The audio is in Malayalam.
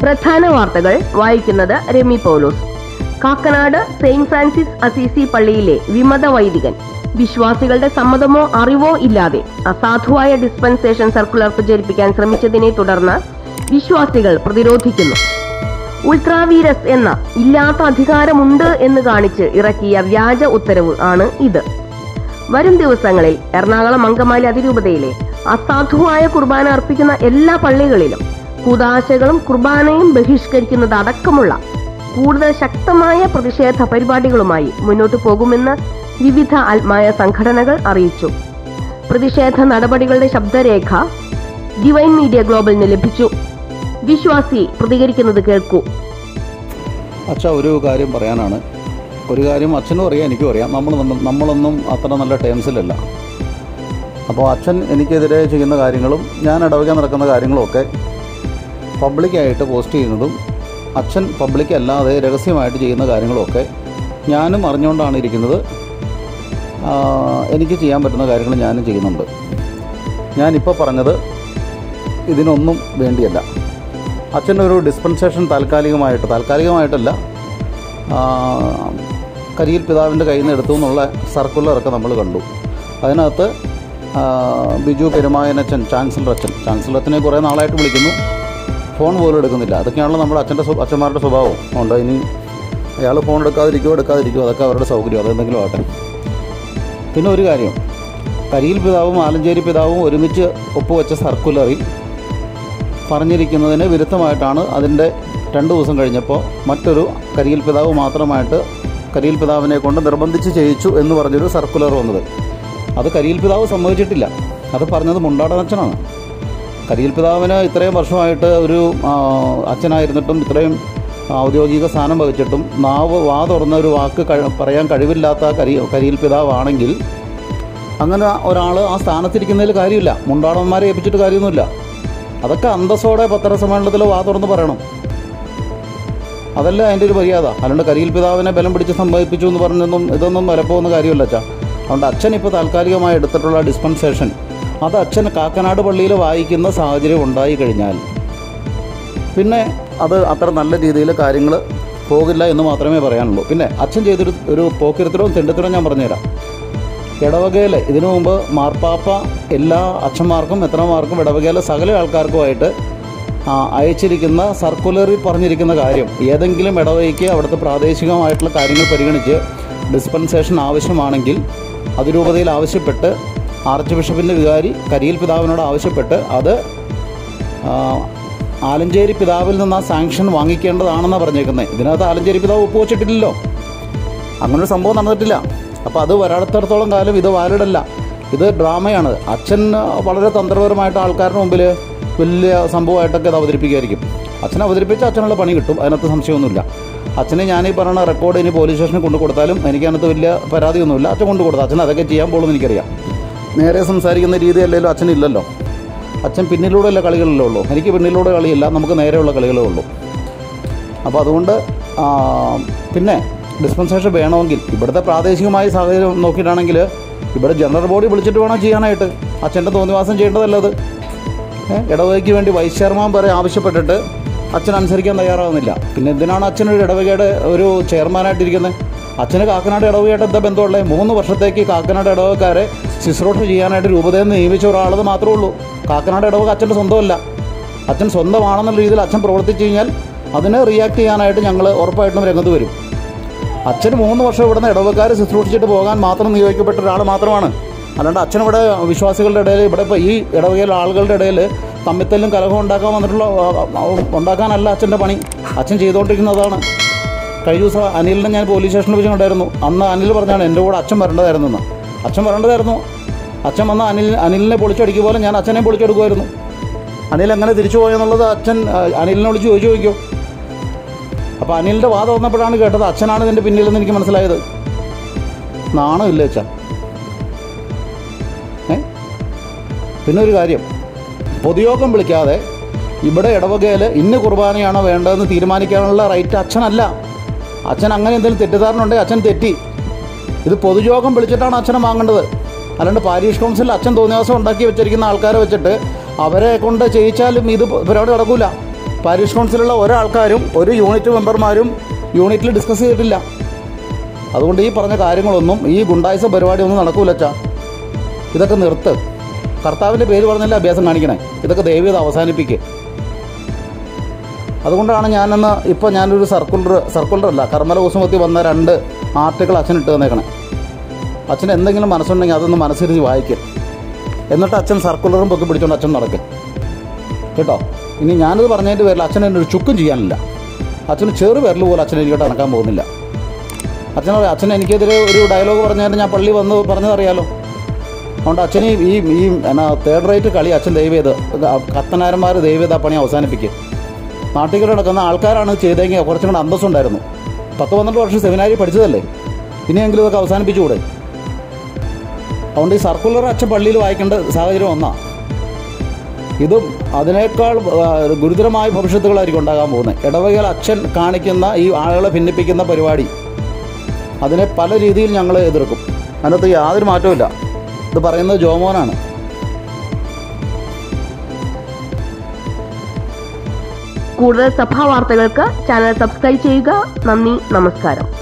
പ്രധാന വാർത്തകൾ വായിക്കുന്നത് Remi Paulose Kakkanad saint Francis Assisi പള്ളിയിലെ വിമത വൈദികൻ വിശ്വാസികളുടെ സമ്മതമോ അറിവോ ഇല്ലാതെ അസാധുവായ ഡിസ്പെൻസേഷൻ സർക്കുലർ പ്രചരിപ്പിക്കാൻ ശ്രമിച്ചതിനെ തുടർന്ന് വിശ്വാസികൾ പ്രതിരോധിക്കുന്നു ഉൾട്രാവീരസ് എന്ന ഇല്ലാത്ത അധികാരമുണ്ട് എന്ന് കാണിച്ച് ഇറക്കിയ വ്യാജ ഉത്തരവ് ആണ് ഇത് വരും ദിവസങ്ങളിൽ എറണാകുളം അങ്കമാലി അതിരൂപതയിലെ അസാധുവായ കുർബാന അർപ്പിക്കുന്ന എല്ലാ പള്ളികളിലും കൂതാശകളും കുർബാനയും ബഹിഷ്കരിക്കുന്നത് അടക്കമുള്ള കൂടുതൽ ശക്തമായ പ്രതിഷേധ പരിപാടികളുമായി മുന്നോട്ടു പോകുമെന്ന് വിവിധ ആത്മായ സംഘടനകൾ അറിയിച്ചു പ്രതിഷേധ നടപടികളുടെ ശബ്ദരേഖ ഡിവൈൻ മീഡിയ ഗ്ലോബലിന് ലഭിച്ചു വിശ്വാസി പ്രതികരിക്കുന്നത് കേൾക്കൂ അച്ഛ ഒരു കാര്യം പറയാനാണ് ഒരു കാര്യം അച്ഛനും അറിയാം എനിക്കും അറിയാം നമ്മൾ നമ്മൾ- നമ്മളൊന്നും അത്ര നല്ല ടേംസിലല്ല അപ്പോൾ അച്ഛൻ എനിക്കെതിരെ ചെയ്യുന്ന കാര്യങ്ങളും ഞാൻ ഇടവയ്ക്കാൻ നടക്കുന്ന കാര്യങ്ങളും ഒക്കെ പബ്ലിക്കായിട്ട് പോസ്റ്റ് ചെയ്യുന്നതും അച്ഛൻ പബ്ലിക് അല്ലാതെ രഹസ്യമായിട്ട് ചെയ്യുന്ന കാര്യങ്ങളുമൊക്കെ ഞാനും അറിഞ്ഞുകൊണ്ടാണ് ഇരിക്കുന്നത് ആ, എനിക്ക് ചെയ്യാൻ പറ്റുന്ന കാര്യങ്ങൾ ഞാനും ചെയ്യുന്നുണ്ട് ഞാനിപ്പോൾ പറഞ്ഞത് ഇതിനൊന്നും വേണ്ടിയല്ല അച്ഛനൊരു ഡിസ്പെൻസേഷൻ താൽക്കാലികമായിട്ട് താൽക്കാലികമായിട്ടല്ല ആ, കരിയിൽ പിതാവിൻ്റെ കയ്യിൽ നിന്ന് എടുത്തു എന്നുള്ള സർക്കുലറൊക്കെ നമ്മൾ കണ്ടു അതിനകത്ത് ആ, ബിജു പെരുമായനച്ഛൻ ചാൻസലർ അച്ഛൻ ചാൻസലർ അച്ഛനെ കുറേ നാളായിട്ട് വിളിക്കുന്നു ഫോൺ പോലും എടുക്കുന്നില്ല അതൊക്കെയാണല്ലോ നമ്മുടെ അച്ഛൻ്റെ സ്വ- അച്ഛന്മാരുടെ സ്വഭാവം ഉണ്ട് ഇനി അയാൾ ഫോൺ എടുക്കാതിരിക്കുമോ എടുക്കാതിരിക്കുമോ അതൊക്കെ അവരുടെ സൗകര്യം അതെന്തെങ്കിലും ആട്ടെ പിന്നെ ഒരു കാര്യം കരിയിൽ പിതാവും ആലഞ്ചേരി പിതാവും ഒരുമിച്ച് ഒപ്പുവെച്ച സർക്കുലറിൽ പറഞ്ഞിരിക്കുന്നതിന് വിരുദ്ധമായിട്ടാണ് അതിൻ്റെ രണ്ട് ദിവസം കഴിഞ്ഞപ്പോൾ മറ്റൊരു കരിയിൽ പിതാവ് മാത്രമായിട്ട് കരിയിൽ പിതാവിനെ കൊണ്ട് നിർബന്ധിച്ച് ചെയ്യിച്ചു എന്ന് പറഞ്ഞൊരു സർക്കുലർ വന്നത് അത് കരിയിൽ പിതാവ് സമ്മതിച്ചിട്ടില്ല അത് പറഞ്ഞത് മുണ്ടാടനച്ഛനാണ് കരിയിൽ പിതാവിന് ഇത്രയും വർഷമായിട്ട് ഒരു ആ, അച്ഛനായിരുന്നിട്ടും ഇത്രയും ഔദ്യോഗിക സ്ഥാനം വഹിച്ചിട്ടും നാവ് വാ തുറന്ന ഒരു വാക്ക് കഴി- പറയാൻ കഴിവില്ലാത്ത കരി കരിയിൽ പിതാവാണെങ്കിൽ അങ്ങനെ ഒരാൾ ആ സ്ഥാനത്തിരിക്കുന്നതിൽ കാര്യമില്ല മുണ്ടാടന്മാരെ ഏൽപ്പിച്ചിട്ട് കാര്യമൊന്നുമില്ല അതൊക്കെ അന്തസ്സോടെ പത്രസമ്മേളനത്തിൽ വാ തുറന്ന് പറയണം അതല്ല അതിൻ്റെ ഒരു മര്യാദ അല്ലാണ്ട് കരിയിൽ പിതാവിനെ ബലം പിടിച്ച് സമ്മതിപ്പിച്ചു എന്ന് പറഞ്ഞൊന്നും ഇതൊന്നും വലപ്പോകുന്ന കാര്യമല്ല അച്ഛാ അതുകൊണ്ട് അച്ഛൻ ഇപ്പോൾ താൽക്കാലികമായി എടുത്തിട്ടുള്ള ഡിസ്പെൻസേഷൻ അത് അച്ഛൻ കാക്കനാട് പള്ളിയിൽ വായിക്കുന്ന സാഹചര്യം ഉണ്ടായി കഴിഞ്ഞാൽ പിന്നെ അത് അത്ര നല്ല രീതിയിൽ കാര്യങ്ങൾ പോകില്ല എന്ന് മാത്രമേ പറയാനുള്ളൂ പിന്നെ അച്ഛൻ ചെയ്തൊരു ഒരു പോക്കിരത്തരവും തെണ്ടിത്തരവും ഞാൻ പറഞ്ഞുതരാം ഇടവകയിൽ ഇതിനു മുമ്പ് മാർപ്പാപ്പ എല്ലാ അച്ഛന്മാർക്കും എത്രമാർക്കും ഇടവകയിലെ സകല ആൾക്കാർക്കുമായിട്ട് ആ, അയച്ചിരിക്കുന്ന സർക്കുലറിൽ പറഞ്ഞിരിക്കുന്ന കാര്യം ഏതെങ്കിലും ഇടവകയ്ക്ക് അവിടുത്തെ പ്രാദേശികമായിട്ടുള്ള കാര്യങ്ങൾ പരിഗണിച്ച് ഡിസ്പെൻസേഷൻ ആവശ്യമാണെങ്കിൽ അതിരൂപതയിൽ ആവശ്യപ്പെട്ട് ആർച്ച് ബിഷപ്പിൻ്റെ വികാരി കരിയിൽ പിതാവിനോട് ആവശ്യപ്പെട്ട് അത് ആ, ആലഞ്ചേരി പിതാവിൽ നിന്ന് ആ സാങ്ഷൻ വാങ്ങിക്കേണ്ടതാണെന്നാണ് പറഞ്ഞേക്കുന്നത് ഇതിനകത്ത് ആലഞ്ചേരി പിതാവ് ഒപ്പുവെച്ചിട്ടില്ലല്ലോ അങ്ങനൊരു സംഭവം നടന്നിട്ടില്ല അപ്പോൾ അത് വരാടത്തിടത്തോളം കാലം ഇത് വാലിഡല്ല ഇത് ഡ്രാമയാണ് അച്ഛൻ വളരെ തന്ത്രപരമായിട്ട് ആൾക്കാരുടെ മുമ്പിൽ വലിയ സംഭവമായിട്ടൊക്കെ ഇത് അവതരിപ്പിക്കുമായിരിക്കും അച്ഛൻ അവതരിപ്പിച്ച അച്ഛനുള്ള പണി കിട്ടും അതിനകത്ത് സംശയമൊന്നുമില്ല അച്ഛനെ ഞാൻ ഈ പറയുന്ന റെക്കോർഡ് ഇനി പോലീസ് സ്റ്റേഷനിൽ കൊണ്ടു കൊടുത്താലും എനിക്ക് അതിനകത്ത് വലിയ പരാതിയൊന്നുമില്ല അച്ഛൻ കൊണ്ടു കൊടുത്തു അച്ഛൻ അതൊക്കെ ചെയ്യാൻ പോകുമെന്ന് എനിക്കറിയാം നേരെ സംസാരിക്കുന്ന രീതി അല്ലെങ്കിലും അച്ഛനില്ലല്ലോ അച്ഛൻ പിന്നിലൂടെയല്ല കളികളിലേ ഉള്ളൂ എനിക്ക് പിന്നിലൂടെ കളിയില്ല നമുക്ക് നേരെയുള്ള കളികളേ ഉള്ളൂ അപ്പോൾ അതുകൊണ്ട് ആ, പിന്നെ ഡിസ്പെൻസേഷൻ വേണമെങ്കിൽ ഇവിടുത്തെ പ്രാദേശികമായ സാഹചര്യം നോക്കിയിട്ടാണെങ്കിൽ ഇവിടെ ജനറൽ ബോഡി വിളിച്ചിട്ട് വേണം ചെയ്യാനായിട്ട് അച്ഛൻ്റെ തോന്നിവാസം ചെയ്യേണ്ടതല്ല അത് ഏ, ഇടവകയ്ക്ക് വേണ്ടി വൈസ് ചെയർമാൻ വരെ ആവശ്യപ്പെട്ടിട്ട് അച്ഛൻ അനുസരിക്കാൻ തയ്യാറാവുന്നില്ല പിന്നെ എന്തിനാണ് അച്ഛൻ ഒരു ഇടവകയുടെ ഒരു ചെയർമാനായിട്ടിരിക്കുന്നത് അച്ഛന് കാക്കനാട് ഇടവകയായിട്ട് എന്താ ബന്ധമുള്ളത് മൂന്ന് വർഷത്തേക്ക് കാക്കനാട് ഇടവകക്കാരെ ശുശ്രൂഷ ചെയ്യാനായിട്ട് രൂപതയിൽ നിന്ന് നിയമിച്ച ഒരാളത് മാത്രമേ ഉള്ളൂ കാക്കനാട് ഇടവക അച്ഛൻ്റെ സ്വന്തമല്ല അച്ഛൻ സ്വന്തമാണെന്നുള്ള രീതിയിൽ അച്ഛൻ പ്രവർത്തിച്ചു കഴിഞ്ഞാൽ അതിനെ റിയാക്ട് ചെയ്യാനായിട്ട് ഞങ്ങൾ ഉറപ്പായിട്ടും രംഗത്ത് വരും അച്ഛൻ മൂന്ന് വർഷം ഇവിടുന്ന് ഇടവക്കാരെ ശുശ്രൂഷിച്ചിട്ട് പോകാൻ മാത്രം നിയോഗിക്കപ്പെട്ട ഒരാൾ മാത്രമാണ് അല്ലാണ്ട് അച്ഛൻ ഇവിടെ വിശ്വാസികളുടെ ഇടയിൽ ഇവിടെ ഇപ്പോൾ ഈ ഇടവകയിലെ ആളുകളുടെ ഇടയിൽ തമ്മിത്തല്ലും കലഹവും ഉണ്ടാക്കാൻ വന്നിട്ടുള്ള ആ, ആ, ഉണ്ടാക്കാനല്ല അച്ഛൻ്റെ പണി അച്ഛൻ ചെയ്തുകൊണ്ടിരിക്കുന്നതാണ് കഴിഞ്ഞ ദിവസം അനിലിനെ ഞാൻ പോലീസ് സ്റ്റേഷനിൽ വെച്ച് കണ്ടായിരുന്നു അന്ന് അനിൽ പറഞ്ഞാണ് എൻ്റെ കൂടെ അച്ഛൻ വരേണ്ടതായിരുന്നു എന്ന് അച്ഛൻ വരേണ്ടതായിരുന്നു അച്ഛൻ വന്ന് അനിൽ അനിലിനെ പൊളിച്ചടിക്കുക പോലെ ഞാൻ അച്ഛനെ പൊളിച്ചെടുക്കുമായിരുന്നു അനിൽ എങ്ങനെ തിരിച്ചു പോയെന്നുള്ളത് അച്ഛൻ ആ, അനിലിനെ വിളിച്ച് ചോദിച്ചു ചോദിക്കും അപ്പോൾ അനിലിൻ്റെ വാദം വന്നപ്പോഴാണ് കേട്ടത് അച്ഛനാണ് ഇതിൻ്റെ പിന്നിലെന്ന് എനിക്ക് മനസ്സിലായത് നാണമില്ല അച്ഛൻ ഏ പിന്നെ ഒരു കാര്യം പൊതുയോഗം വിളിക്കാതെ ഇവിടെ ഇടവകയിൽ ഇന്ന് കുർബാനയാണോ വേണ്ടതെന്ന് തീരുമാനിക്കാനുള്ള റൈറ്റ് അച്ഛനല്ല അച്ഛൻ അങ്ങനെ എന്തെങ്കിലും തെറ്റിദ്ധാരണ ഉണ്ടെങ്കിൽ അച്ഛൻ തെറ്റി ഇത് പൊതുയോഗം വിളിച്ചിട്ടാണ് അച്ഛനെ വാങ്ങേണ്ടത് അല്ലാണ്ട് പാരീഷ് കൗൺസിലിൽ അച്ഛൻ തോന്നിയാസം ഉണ്ടാക്കി വെച്ചിരിക്കുന്ന ആൾക്കാരെ വെച്ചിട്ട് അവരെ കൊണ്ട് ചെയ്യിച്ചാലും ഇത് പരിപാടി നടക്കൂല പാരിഷ് കൗൺസിലുള്ള ഒരാൾക്കാരും ഒരു യൂണിറ്റ് മെമ്പർമാരും യൂണിറ്റിൽ ഡിസ്കസ് ചെയ്തിട്ടില്ല അതുകൊണ്ട് ഈ പറഞ്ഞ കാര്യങ്ങളൊന്നും ഈ ഗുണ്ടായിസ പരിപാടി ഒന്നും നടക്കൂലച്ചാ ഇതൊക്കെ നിർത്ത് കർത്താവിൻ്റെ പേര് പറഞ്ഞല്ലേ അഭ്യാസം കാണിക്കണേ ഇതൊക്കെ ദൈവം അവസാനിപ്പിക്കുക അതുകൊണ്ടാണ് ഞാനെന്ന് ഇപ്പോൾ ഞാനൊരു സർക്കുലർ സർക്കുലർ അല്ല കർമ്മല കുസുമത്തി വന്ന രണ്ട് ആർട്ടിക്കിൾ അച്ഛൻ ഇട്ട് തന്നേക്കണേ അച്ഛൻ എന്തെങ്കിലും മനസ്സുണ്ടെങ്കിൽ അതൊന്ന് മനസ്സിരുത്തി വായിക്കും എന്നിട്ട് അച്ഛൻ സർക്കുലറും പൊക്കി പിടിച്ചുകൊണ്ട് അച്ഛൻ നടക്കും കേട്ടോ ഇനി ഞാനിത് പറഞ്ഞതിൻ്റെ പേരിൽ അച്ഛൻ എന്നെ ഒരു ചുക്കും ചെയ്യാനില്ല അച്ഛന് ചെറു പേരിൽ പോലും അച്ഛൻ എനിക്കോട്ട് നടക്കാൻ പോകുന്നില്ല അച്ഛൻ അച്ഛൻ എനിക്കെതിരെ ഒരു ഡയലോഗ് പറഞ്ഞാൽ ഞാൻ പള്ളി വന്ന് പറഞ്ഞതറിയാലോ അതുകൊണ്ട് അച്ഛൻ ഈ ഈ ഈ എന്നാ തേർഡ് റേറ്റ് കളി അച്ഛൻ ദൈവം ചെയ്ത് കത്തനാരന്മാർ ദൈവം ചെയ്ത് ആ പണി അവസാനിപ്പിക്കുക നാട്ടിൽ കൂടെ നടക്കുന്ന ആൾക്കാരാണ് ചെയ്തെങ്കിൽ കുറച്ചും കൂടെ അന്തസ്സുണ്ടായിരുന്നു പത്ത് പന്ത്രണ്ട് വർഷം സെമിനാരി പഠിച്ചതല്ലേ ഇനിയെങ്കിലും ഇതൊക്കെ അവസാനിപ്പിച്ചുകൂടെ അതുകൊണ്ട് ഈ സർക്കുലർ അച്ഛൻ പള്ളിയിൽ വായിക്കേണ്ട സാഹചര്യം ഒന്നാ ഇതും അതിനേക്കാൾ ആ, ഗുരുതരമായ ഭവിഷ്യത്തുകളായിരിക്കും ഉണ്ടാകാൻ പോകുന്നത് ഇടവകയിൽ അച്ഛൻ കാണിക്കുന്ന ഈ ആളുകളെ ഭിന്നിപ്പിക്കുന്ന പരിപാടി അതിനെ പല രീതിയിൽ ഞങ്ങൾ എതിർക്കും അതിനകത്ത് യാതൊരു മാറ്റവുമില്ല ഇത് പറയുന്നത് ജോമോനാണ് കൂടുതൽ സഭാ വാർത്തകൾക്ക് ചാനൽ സബ്സ്ക്രൈബ് ചെയ്യുക നന്ദി നമസ്കാരം